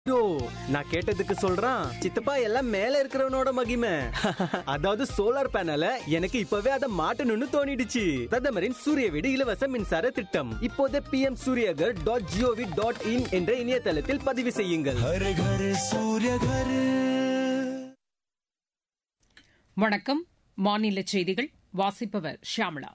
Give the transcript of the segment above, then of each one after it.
ஓ நான் கேட்டதுக்கு சொல்றான் சித்தப்பா எல்லாம் மேல இருக்கிறவனோட மகிமை அதாவது சோலார் பேனல எனக்கு இப்பவே அதை மாட்டணும்னு தோணிடுச்சு பிரதமரின் சூரிய வீடு இலவச மின்சார திட்டம் இப்போதே P M Suryaghar dot G O V dot in என்ற இணையதளத்தில் பதிவு செய்யுங்கள் हर घर सूर्य घर வணக்கம் மாநில செய்திகள் வாசிப்பவர் ஷியாமளா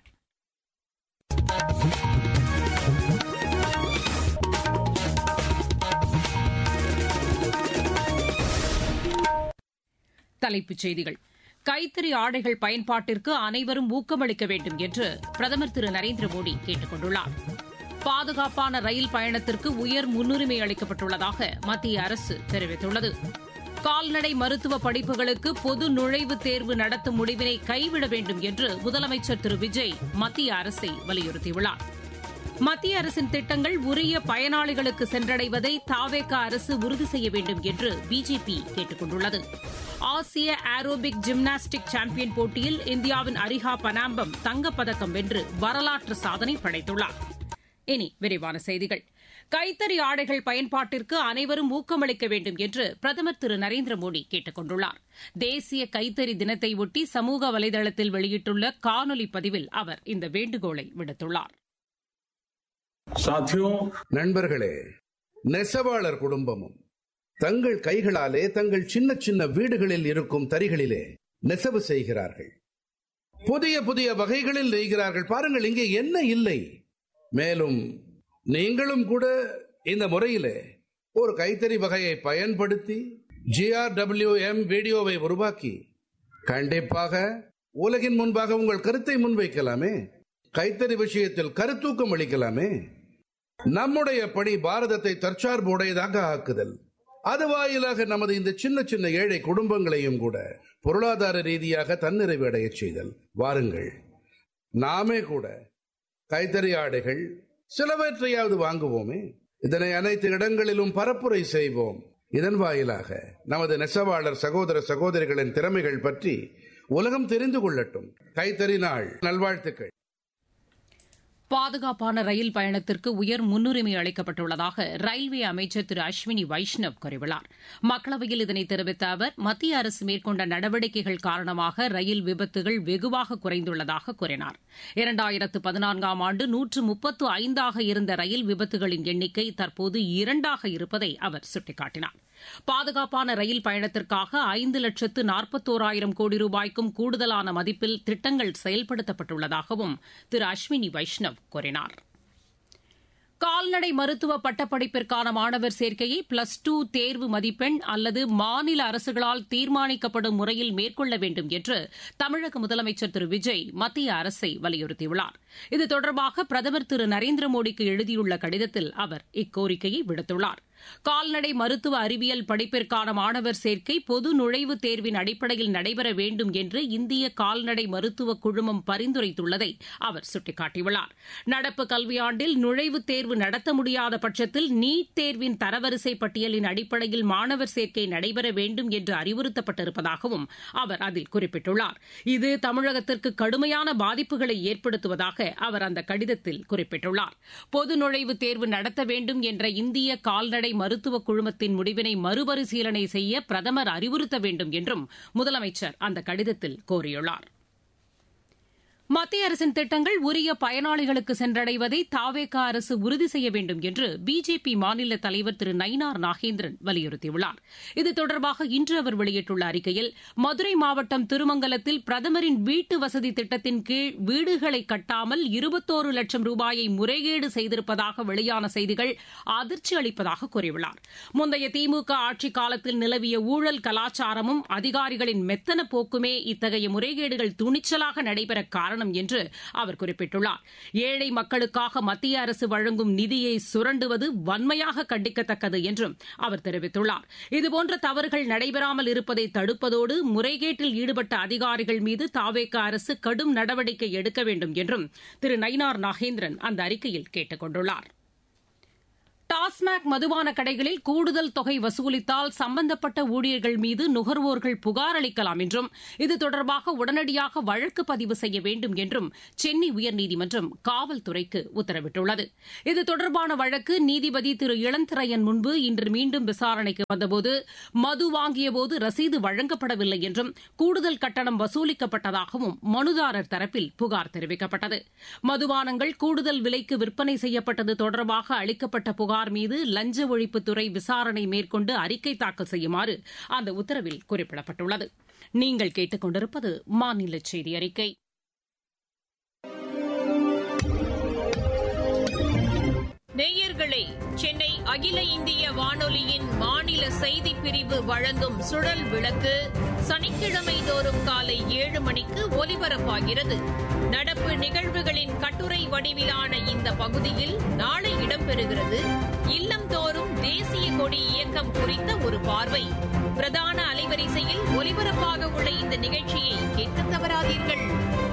தலைப்புச் செய்திகள் கைத்தறி ஆடைகள் பயன்பாட்டிற்கு அனைவரும் ஊக்கமளிக்க வேண்டும் என்று பிரதமர் திரு நரேந்திர மோடி கேட்டுக் கொண்டுள்ளார் பாதுகாப்பான ரயில் பயணத்திற்கு உயர் முன்னுரிமை அளிக்கப்பட்டுள்ளதாக மத்திய அரசு தெரிவித்துள்ளது கால்நடை மருத்துவ படிப்புகளுக்கு பொது நுழைவுத் தேர்வு நடத்தும் முடிவினை கைவிட வேண்டும் என்று முதலமைச்சர் திரு விஜய் மத்திய அரசை வலியுறுத்தியுள்ளார் மத்திய அரசின் திட்டங்கள் உரிய பயனாளிகளுக்கு சென்றடைவதை தாவேக அரசு உறுதி செய்ய வேண்டும் என்று பிஜேபி கேட்டுக் கொண்டுள்ளது ஆசிய ஏரோபிக் ஜிம்னாஸ்டிக் சாம்பியன் போட்டியில் இந்தியாவின் அரிஹா பனாம்பம் தங்கப்பதக்கம் வென்று வரலாற்று சாதனை படைத்துள்ளார் இனி விரிவான செய்திகள் கைத்தறி ஆடைகள் பயன்பாட்டிற்கு அனைவரும் ஊக்கமளிக்க வேண்டும் என்று பிரதமர் திரு நரேந்திர மோடி கேட்டுக் கொண்டுள்ளார் தேசிய கைத்தறி தினத்தை ஒட்டி சமூக வலைதளத்தில் வெளியிட்டுள்ள காணொலி பதிவில் அவர் இந்த வேண்டுகோளை விடுத்துள்ளார் साथियों நண்பர்களே நெசவாளர் குடும்பமும் தங்கள் கைகளாலே தங்கள் சின்ன சின்ன வீடுகளில் இருக்கும் தறிகளிலே நெசவு செய்கிறார்கள் புதிய புதிய வகைகளில் நெய்கிறார்கள் பாருங்கள் இங்கே என்ன இல்லை மேலும் நீங்களும் கூட இந்த முறையிலே ஒரு கைத்தறி வகையை பயன்படுத்தி ஜிஆர்டபிள்யூஎம் வீடியோவை உருவாக்கி கண்டிப்பாக உலகின் முன்பாக உங்கள் கருத்தை முன்வைக்கலாமே கைத்தறி விஷயத்தில் கருத்தூக்கம் அளிக்கலாமே நம்முடைய பணி பாரதத்தை தற்சார்பு உடையதாக ஆக்குதல் அது வாயிலாக நமது இந்த சின்ன சின்ன ஏழை குடும்பங்களையும் கூட பொருளாதார ரீதியாக தன்னிறைவு அடையச் செய்தல் வாருங்கள் நாமே கூட கைத்தறி ஆடைகள் சிலவற்றையாவது வாங்குவோமே இதனை அனைத்து இடங்களிலும் பரப்புரை செய்வோம் இதன் வாயிலாக நமது நெசவாளர் சகோதர சகோதரிகளின் திறமைகள் பற்றி உலகம் தெரிந்து கொள்ளட்டும் கைத்தறி நாள் நல்வாழ்த்துக்கள் பாதுகாப்பான ரயில் பயணத்திற்கு உயர் முன்னுரிமை அளிக்கப்பட்டுள்ளதாக ரயில்வே அமைச்சர் திரு அஸ்வினி வைஷ்ணவ் கூறியுள்ளார் மக்களவையில் இதனை தெரிவித்த அவர் மத்திய அரசு மேற்கொண்ட நடவடிக்கைகள் காரணமாக ரயில் விபத்துகள் வெகுவாக குறைந்துள்ளதாக கூறினார் இரண்டாயிரத்து பதினான்காம் ஆண்டு நூற்று முப்பத்து ஐந்தாக இருந்த ரயில் விபத்துகளின் எண்ணிக்கை தற்போது இரண்டாக இருப்பதை அவர் சுட்டிக்காட்டினார் பாதுகாப்பான ரயில் பயணத்திற்காக ஐந்து லட்சத்து நாற்பத்தோராயிரம் கோடி ரூபாய்க்கும் கூடுதலான மதிப்பில் திட்டங்கள் செயல்படுத்தப்பட்டுள்ளதாகவும் திரு அஸ்வினி வைஷ்ணவ் கூறினார் கால்நடை மருத்துவ பட்டப்படிப்பிற்கான மாணவர் சேர்க்கையை பிளஸ் டூ தேர்வு மதிப்பெண் அல்லது மாநில அரசுகளால் தீர்மானிக்கப்படும் முறையில் மேற்கொள்ள வேண்டும் என்று தமிழக முதலமைச்சர் திரு விஜய் மத்திய அரசை வலியுறுத்தியுள்ளார் இது தொடர்பாக பிரதமர் திரு நரேந்திர மோடிக்கு எழுதியுள்ள கடிதத்தில் அவர் இக்கோரிக்கையை விடுத்துள்ளார் கால்நடை மருத்துவ அறிவியல் படிப்பிற்கான மாணவர் சேர்க்கை பொது நுழைவுத் தேர்வின் அடிப்படையில் நடைபெற வேண்டும் என்று இந்திய கால்நடை மருத்துவ குழுமம் பரிந்துரைத்துள்ளதை அவர் சுட்டிக்காட்டியுள்ளார் நடப்பு கல்வியாண்டில் நுழைவுத் தேர்வு நடத்த முடியாத பட்சத்தில் நீட் தேர்வின் தரவரிசை பட்டியலின் அடிப்படையில் மாணவர் சேர்க்கை நடைபெற வேண்டும் என்று அறிவுறுத்தப்பட்டிருப்பதாகவும் அவர் அதில் குறிப்பிட்டுள்ளார் இது தமிழகத்திற்கு கடுமையான பாதிப்புகளை ஏற்படுத்துவதாக அவர் அந்த கடிதத்தில் குறிப்பிட்டுள்ளார் பொது நுழைவுத் தேர்வு நடத்த வேண்டும் என்ற இந்திய கால்நடை மருத்துவ குழுமத்தின் முடிவினை மறுபரிசீலனை செய்ய பிரதமர் அறிவுறுத்த வேண்டும் என்றும் முதலமைச்சர் அந்த கடிதத்தில் கோரியுள்ளார் மத்திய அரசின் திட்டங்கள் உரிய பயனாளிகளுக்கு சென்றடைவதை தாவேக அரசு உறுதி செய்ய வேண்டும் என்று பிஜேபி மாநில தலைவர் திரு நயினார் நாகேந்திரன் வலியுறுத்தியுள்ளார் இது தொடர்பாக இன்று அவர் வெளியிட்டுள்ள அறிக்கையில் மதுரை மாவட்டம் திருமங்கலத்தில் பிரதமரின் வீட்டு வசதி திட்டத்தின் கீழ் வீடுகளை கட்டாமல் இருபத்தோரு லட்சம் ரூபாயை முறைகேடு செய்திருப்பதாக வெளியான செய்திகள் அதிர்ச்சி அளிப்பதாக கூறியுள்ளார் முந்தைய திமுக ஆட்சிக் காலத்தில் நிலவிய ஊழல் கலாச்சாரமும் அதிகாரிகளின் மெத்தன போக்குமே இத்தகைய முறைகேடுகள் துணிச்சலாக நடைபெற காரணம் என்று அவர் குறிப்பிட்டுள்ளார் ஏழை மக்களுக்காக மத்திய அரசு வழங்கும் நிதியை சுரண்டுவது வன்மையாக கண்டிக்கத்தக்கது என்றும் அவர் தெரிவித்துள்ளார் இதுபோன்ற தவறுகள் நடைபெறாமல் இருப்பதை தடுப்பதோடு முறைகேட்டில் ஈடுபட்ட அதிகாரிகள் மீது தாவேக அரசு கடும் நடவடிக்கை எடுக்க வேண்டும் என்றும் திரு நயினார் நாகேந்திரன் அந்த அறிக்கையில் கேட்டுக் கொண்டுள்ளார் டாஸ்மாக் மதுபான கடைகளில் கூடுதல் தொகை வசூலித்தால் சம்பந்தப்பட்ட ஊழியர்கள் மீது நுகர்வோர்கள் புகார் அளிக்கலாம் என்றும் இது தொடர்பாக உடனடியாக வழக்கு பதிவு செய்ய வேண்டும் என்றும் சென்னை உயர்நீதிமன்றம் காவல்துறைக்கு உத்தரவிட்டுள்ளது இது தொடர்பான வழக்கு நீதிபதி திரு இளந்திரையன் முன்பு இன்று மீண்டும் விசாரணைக்கு வந்தபோது மது வாங்கியபோது ரசீது வழங்கப்படவில்லை என்றும் கூடுதல் கட்டணம் வசூலிக்கப்பட்டதாகவும் மனுதாரர் தரப்பில் புகார் தெரிவிக்கப்பட்டது மதுபானங்கள் கூடுதல் விலைக்கு விற்பனை செய்யப்பட்டது தொடர்பாக அளிக்கப்பட்ட புகார் மீது லஞ்ச ஒழிப்புத்துறை விசாரணை மேற்கொண்டு அறிக்கை தாக்கல் செய்யுமாறு அந்த உத்தரவில் குறிப்பிடப்பட்டுள்ளது நீங்கள் கேட்டுக் கொண்டிருப்பது மாநில செய்தி அறிக்கை நேயர்களே சென்னை அகில இந்திய வானொலியின் மாநில செய்திப் பிரிவு வழங்கும் சுழல் விளக்கு சனிக்கிழமை தோறும் காலை ஏழு மணிக்கு ஒலிபரப்பாகிறது நடப்பு நிகழ்வுகளின் கட்டுரை வடிவிலான இந்த பகுதியில் நாளை இடம்பெறுகிறது இல்லந்தோறும் தேசிய கொடி இயக்கம் குறித்த ஒரு பார்வை பிரதான அலைவரிசையில் ஒலிபரப்பாக உள்ள இந்த நிகழ்ச்சியை கேட்க தவறாதீர்கள்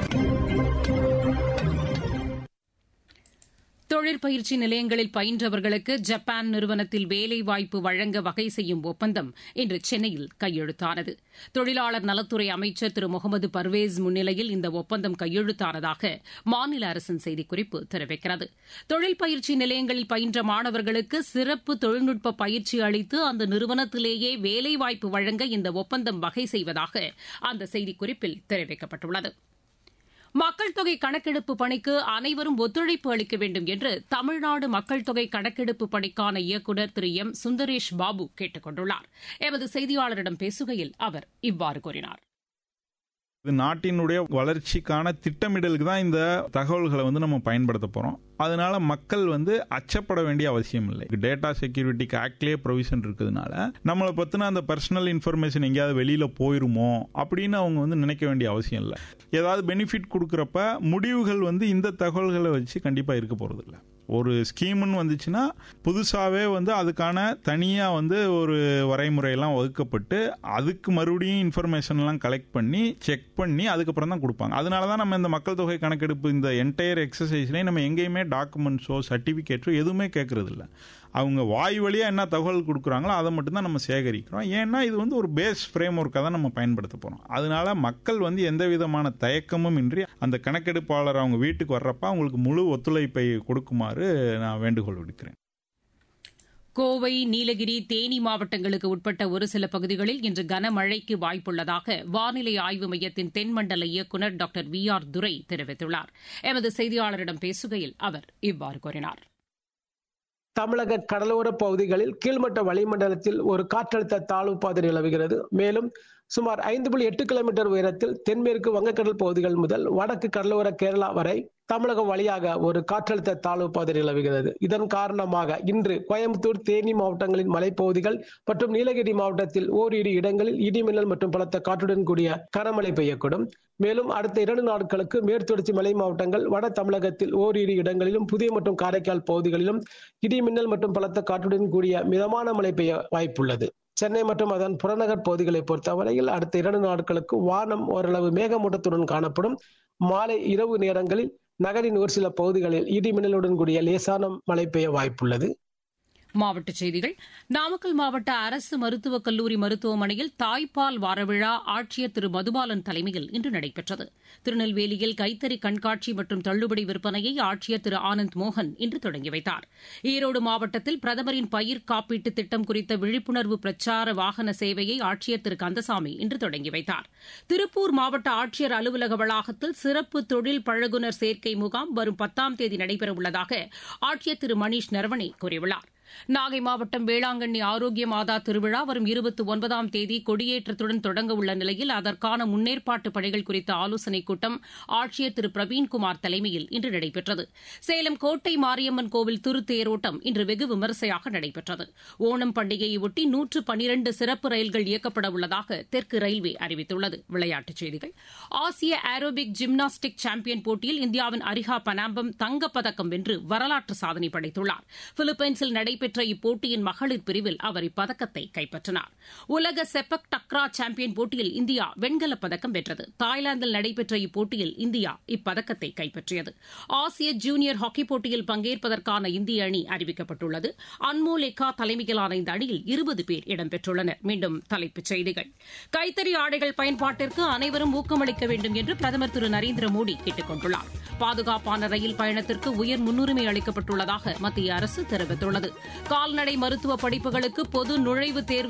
தொழிற்பயிற்சி நிலையங்களில் பயின்றவர்களுக்கு ஜப்பான் நிறுவனத்தில் வேலைவாய்ப்பு வழங்க வகை செய்யும் ஒப்பந்தம் இன்று சென்னையில் கையெழுத்தானது தொழிலாளர் நலத்துறை அமைச்சர் திரு முகமது பர்வேஸ் முன்னிலையில் இந்த ஒப்பந்தம் கையெழுத்தானதாக மாநில அரசின் செய்திக்குறிப்பு தெரிவிக்கிறது தொழில் பயிற்சி நிலையங்களில் பயின்ற மாணவர்களுக்கு சிறப்பு தொழில்நுட்ப பயிற்சி அளித்து அந்த நிறுவனத்திலேயே வேலைவாய்ப்பு வழங்க இந்த ஒப்பந்தம் வகை செய்வதாக அந்த செய்திக்குறிப்பில் தெரிவிக்கப்பட்டுள்ளது மக்கள் தொகை கணக்கெடுப்பு பணிக்கு அனைவரும் ஒத்துழைப்பு அளிக்க வேண்டும் என்று தமிழ்நாடு மக்கள் தொகை கணக்கெடுப்பு பணிக்கான இயக்குநர் திரு எம் சுந்தரேஷ் பாபு கேட்டுக் கொண்டுள்ளார் எமது செய்தியாளரிடம் பேசுகையில் அவர் இவ்வாறு கூறினார் இது நாட்டினுடைய வளர்ச்சிக்கான திட்டமிடலுக்கு தான் இந்த தகவல்களை வந்து நம்ம பயன்படுத்த போறோம் அதனால மக்கள் வந்து அச்சப்பட வேண்டிய அவசியம் இல்லை டேட்டா செக்யூரிட்டிக்கு ஆக்ட்லேயே ப்ரொவிஷன் இருக்கிறதுனால நம்மளை பத்தின அந்த பர்சனல் இன்ஃபர்மேஷன் எங்கேயாவது வெளியில போயிருமோ அப்படின்னு அவங்க வந்து நினைக்க வேண்டிய அவசியம் இல்லை ஏதாவது பெனிஃபிட் கொடுக்குறப்ப முடிவுகள் வந்து இந்த தகவல்களை வச்சு கண்டிப்பா இருக்க போறது இல்லை ஒரு ஸ்கீம்னு வந்துச்சுன்னா புதுசாகவே வந்து அதுக்கான தனியாக வந்து ஒரு வரைமுறையெல்லாம் வகுக்கப்பட்டு அதுக்கு மறுபடியும் இன்ஃபர்மேஷன்லாம் கலெக்ட் பண்ணி செக் பண்ணி அதுக்கப்புறம் தான் கொடுப்பாங்க அதனால தான் நம்ம இந்த மக்கள் தொகை கணக்கெடுப்பு இந்த என்டையர் எக்ஸசைஸ்லேயே நம்ம எங்கேயுமே டாக்குமெண்ட்ஸோ சர்டிஃபிகேட்டோ எதுவுமே கேட்கறது இல்லை அவங்க வாய் வழியாக என்ன தகவல் கொடுக்குறாங்களோ அதை மட்டும்தான் நம்ம சேகரிக்கிறோம் ஏன்னா இது வந்து ஒரு பேஸ் ஃப்ரேம் ஒர்க்காக தான் நம்ம பயன்படுத்த போகிறோம் அதனால மக்கள் வந்து எந்த விதமான தயக்கமும் இன்றி அந்த கணக்கெடுப்பாளர் அவங்க வீட்டுக்கு வர்றப்ப அவங்களுக்கு முழு ஒத்துழைப்பை கொடுக்குமாறு நான் வேண்டுகோள் விடுக்கிறேன் கோவை நீலகிரி தேனி மாவட்டங்களுக்கு உட்பட்ட ஒரு சில பகுதிகளில் இன்று கனமழைக்கு வாய்ப்புள்ளதாக வானிலை ஆய்வு மையத்தின் தென்மண்டல இயக்குநர் டாக்டர் வி ஆர் துரை தெரிவித்துள்ளார் எமது செய்தியாளரிடம் பேசுகையில் அவர் இவ்வாறு கூறினார் தமிழக கடலோர பகுதிகளில் கீழ்மட்ட வளிமண்டலத்தில் ஒரு காற்றழுத்த தாழ்வு பாதை நிலவுகிறது மேலும் சுமார் ஐந்து புள்ளி எட்டு கிலோமீட்டர் உயரத்தில் தென்மேற்கு வங்கக்கடல் பகுதிகள் முதல் வடக்கு கடலோர கேரளா வரை தமிழகம் வழியாக ஒரு காற்றழுத்த தாழ்வு பாதை நிலவுகிறது இதன் காரணமாக இன்று கோயம்புத்தூர் தேனி மாவட்டங்களின் மலைப்பகுதிகள் மற்றும் நீலகிரி மாவட்டத்தில் ஓரிரு இடங்களில் இடிமின்னல் மற்றும் பலத்த காற்றுடன் கூடிய கனமழை பெய்யக்கூடும் மேலும் அடுத்த இரண்டு நாட்களுக்கு மேற்தொடர்ச்சி மலை மாவட்டங்கள் வட தமிழகத்தில் ஓரிரு இடங்களிலும் புதிய மற்றும் காரைக்கால் பகுதிகளிலும் இடிமின்னல் மற்றும் பலத்த காற்றுடன் கூடிய மிதமான மழை பெய்ய வாய்ப்புள்ளது சென்னை மற்றும் அதன் புறநகர் பகுதிகளை பொறுத்தவரையில் அடுத்த இரண்டு நாட்களுக்கு வானம் ஓரளவு மேகமூட்டத்துடன் காணப்படும் மாலை இரவு நேரங்களில் நகரின் ஒரு சில பகுதிகளில் இடி மின்னலுடன் கூடிய லேசான மழை பெய்ய வாய்ப்புள்ளது மாவட்டச் செய்திகள் நாமக்கல் மாவட்ட அரசு மருத்துவக் கல்லூரி மருத்துவமனையில் தாய்ப்பால் வாரவிழா ஆட்சியர் திரு மதுபாலன் தலைமையில் இன்று நடைபெற்றது திருநெல்வேலியில் கைத்தறி கண்காட்சி மற்றும் தள்ளுபடி விற்பனையை ஆட்சியர் திரு ஆனந்த் மோகன் இன்று தொடங்கி வைத்தார் ஈரோடு மாவட்டத்தில் பிரதமரின் பயிர் காப்பீட்டு திட்டம் குறித்த விழிப்புணர்வு பிரச்சார வாகன சேவையை ஆட்சியர் திரு கந்தசாமி இன்று தொடங்கி வைத்தார் திருப்பூர் மாவட்ட ஆட்சியர் அலுவலக வளாகத்தில் சிறப்பு தொழில் பழகுனர் சேர்க்கை முகாம் வரும் பத்தாம் தேதி நடைபெறவுள்ளதாக ஆட்சியர் திரு மணீஷ் நரவணே கூறியுள்ளார் நாகை மாவட்டம் வேளாங்கண்ணி ஆரோக்கிய மாதா திருவிழா வரும் இருபத்தி ஒன்பதாம் தேதி கொடியேற்றத்துடன் தொடங்க உள்ள நிலையில் அதற்கான முன்னேற்பாட்டு பணிகள் குறித்த ஆலோசனைக் கூட்டம் ஆட்சியர் திரு பிரவீன்குமார் தலைமையில் இன்று நடைபெற்றது சேலம் கோட்டை மாரியம்மன் கோவில் திருத்தேரோட்டம் இன்று வெகு விமரிசையாக நடைபெற்றது ஓணம் பண்டிகையொட்டி நூற்று பனிரண்டு சிறப்பு ரயில்கள் இயக்கப்பட உள்ளதாக தெற்கு ரயில்வே அறிவித்துள்ளது விளையாட்டுச் செய்திகள் ஆசிய ஏரோபிக் ஜிம்னாஸ்டிக் சாம்பியன் போட்டியில் இந்தியாவின் அரிஹா பனாம்பம் தங்கப்பதக்கம் வென்று வரலாற்று சாதனை படைத்துள்ளார் பிலிப்பைன்ஸில் நடை நடைபெற்ற இப்போட்டியின் மகளிர் பிரிவில் அவர் இப்பதக்கத்தை கைப்பற்றினார் உலக செப்பக் டக்ரா சாம்பியன் போட்டியில் இந்தியா வெண்கலப் பதக்கம் வென்றது தாய்லாந்தில் நடைபெற்ற இப்போட்டியில் இந்தியா இப்பதக்கத்தை கைப்பற்றியது ஆசிய ஜூனியர் ஹாக்கி போட்டியில் பங்கேற்பதற்கான இந்திய அணி அறிவிக்கப்பட்டுள்ளது அன்மோல் எக்கா தலைமையிலான இந்த அணியில் இருபது பேர் இடம்பெற்றுள்ளனர் மீண்டும் தலைப்புச் செய்திகள் கைத்தறி ஆடைகள் பயன்பாட்டிற்கு அனைவரும் ஊக்கமளிக்க வேண்டும் என்று பிரதமர் திரு நரேந்திர மோடி கேட்டுக் கொண்டுள்ளார் பாதுகாப்பான ரயில் பயணத்திற்கு உயர் முன்னுரிமை அளிக்கப்பட்டுள்ளதாக மத்திய அரசு தெரிவித்துள்ளது கால்நடை மருத்துவ படிப்புகளுக்கு பொது நுழைவுத் தேர்வு